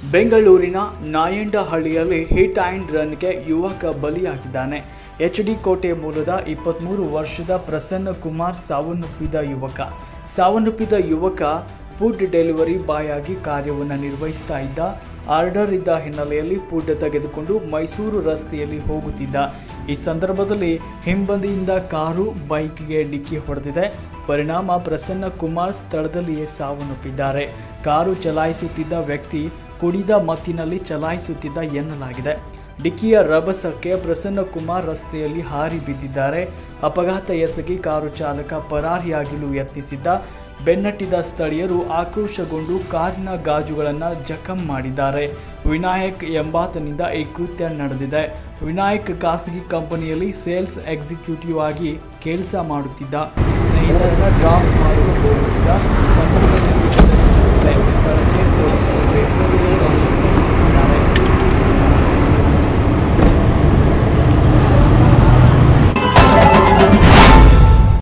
ಬೆಂಗಳೂರಿನ ನಾಯಂಡಹಳ್ಳಿಯಲ್ಲಿ hit and ರನ್ಗೆ ಯುವಕ ಬಲಿಯಾಗಿದ್ದಾನೆ H D ಕೋಟೆ ಮೂಲದ ಇಪ್ಪತ್ತ್ಮೂರು ವರ್ಷದ ಪ್ರಸನ್ನ ಕುಮಾರ್ ಸಾವನ್ನಪ್ಪಿದ ಯುವಕ ಸಾವನ್ನಪ್ಪಿದ ಯುವಕ ಫುಡ್ ಡೆಲಿವರಿ ಬಾಯ್ ಆಗಿ ಕಾರ್ಯವನ್ನು ನಿರ್ವಹಿಸ್ತಾ ಇದ್ದ ಆರ್ಡರ್ ಇದ್ದ ಹಿನ್ನೆಲೆಯಲ್ಲಿ ಫುಡ್ ತೆಗೆದುಕೊಂಡು ಮೈಸೂರು ರಸ್ತೆಯಲ್ಲಿ ಹೋಗುತ್ತಿದ್ದ ಈ ಸಂದರ್ಭದಲ್ಲಿ ಹಿಂಬದಿಯಿಂದ ಕಾರು ಬೈಕ್ಗೆ ಡಿಕ್ಕಿ ಹೊಡೆದಿದೆ ಪರಿಣಾಮ ಪ್ರಸನ್ನ ಕುಮಾರ್ ಸ್ಥಳದಲ್ಲಿಯೇ ಸಾವನ್ನಪ್ಪಿದ್ದಾರೆ ಕಾರು ಚಲಾಯಿಸುತ್ತಿದ್ದ ವ್ಯಕ್ತಿ ಕುಡಿದ ಮತ್ತಿನಲ್ಲಿ ಚಲಾಯಿಸುತ್ತಿದ್ದ ಎನ್ನಲಾಗಿದೆ ಡಿಕ್ಕಿಯ ರಭಸಕ್ಕೆ ಪ್ರಸನ್ನ ಕುಮಾರ್ ರಸ್ತೆಯಲ್ಲಿ ಹಾರಿ ಬಿದ್ದಿದ್ದಾರೆ ಅಪಘಾತ ಎಸಗಿ ಕಾರು ಚಾಲಕ ಪರಾರಿಯಾಗಲು ಯತ್ನಿಸಿದ್ದ ಬೆನ್ನಟ್ಟಿದ ಸ್ಥಳೀಯರು ಆಕ್ರೋಶಗೊಂಡು ಕಾರಿನ ಗಾಜುಗಳನ್ನು ಜಖಂ ಮಾಡಿದ್ದಾರೆ ವಿನಾಯಕ್ ಎಂಬಾತನಿಂದ ಈ ಕೃತ್ಯ ನಡೆದಿದೆ ವಿನಾಯಕ್ ಖಾಸಗಿ ಕಂಪನಿಯಲ್ಲಿ ಸೇಲ್ಸ್ ಎಕ್ಸಿಕ್ಯೂಟಿವ್ ಆಗಿ ಕೆಲಸ ಮಾಡುತ್ತಿದ್ದ ಸ್ನೇಹಿತರನ್ನ ಡ್ರಾಪ್ ಮಾಡಲು ಹೋಗುತ್ತಿದ್ದ ಸಂದರ್ಭದಲ್ಲಿ ಈ ಘಟನೆ ನಡೆದಿದೆ ಸ್ಥಳಕ್ಕೆ ಪೊಲೀಸರು ಭೇಟಿ ನೀಡಿ ಪರಿಶೀಲನೆ ನಡೆಸಿದ್ದಾರೆ